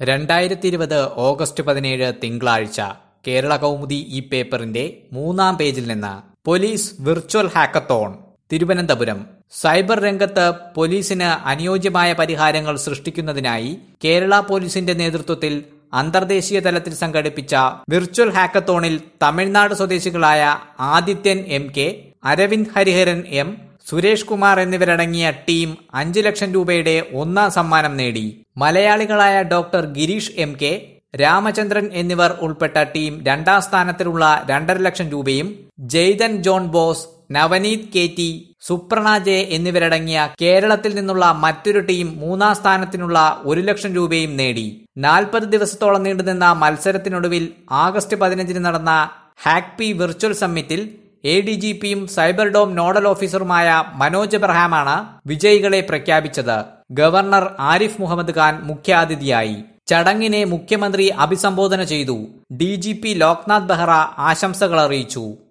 രണ്ടായിരത്തി ഇരുപത് ഓഗസ്റ്റ് പതിനേഴ് തിങ്കളാഴ്ച കേരള കൗമുദി ഈ പേപ്പറിന്റെ മൂന്നാം പേജിൽ നിന്ന് police virtual hackathon Thiruvananthapuram cyber രംഗത്ത് പോലീസിന് അനുയോജ്യമായ പരിഹാരങ്ങൾ സൃഷ്ടിക്കുന്നതിനായി കേരള പോലീസിന്റെ നേതൃത്വത്തിൽ അന്തർദേശീയ തലത്തിൽ സംഘടിപ്പിച്ച വിർച്വൽ ഹാക്കത്തോണിൽ തമിഴ്നാട് സ്വദേശികളായ Adithyan M K Aravind Hariharan M Suresh Kumar എന്നിവരടങ്ങിയ ടീം അഞ്ച് ലക്ഷം രൂപയുടെ ഒന്നാം സമ്മാനം നേടി മലയാളികളായ doctor Girish M K Ramachandran എന്നിവർ ഉൾപ്പെട്ട ടീം രണ്ടാം സ്ഥാനത്തിലുള്ള രണ്ടര ലക്ഷം രൂപയും Jaithan John Bose Navaneeth K T Suprana J എന്നിവരടങ്ങിയ കേരളത്തിൽ നിന്നുള്ള മറ്റൊരു ടീം മൂന്നാം സ്ഥാനത്തിനുള്ള ഒരു ലക്ഷം രൂപയും നേടി നാൽപ്പത് ദിവസത്തോളം നീണ്ടുനിന്ന മത്സരത്തിനൊടുവിൽ ആഗസ്റ്റ് പതിനഞ്ചിന് നടന്ന ഹാക്പി വിർച്വൽ സമ്മിറ്റിൽ എ ഡി ജി പിയും സൈബർ ഡോം നോഡൽ ഓഫീസറുമായ മനോജ് എബ്രഹാമാണ് വിജയികളെ പ്രഖ്യാപിച്ചത് ഗവർണർ ആരിഫ് മുഹമ്മദ് ഖാൻ മുഖ്യാതിഥിയായി ചടങ്ങിനെ മുഖ്യമന്ത്രി അഭിസംബോധന ചെയ്തു D G P Loknath Behera ആശംസകൾ അറിയിച്ചു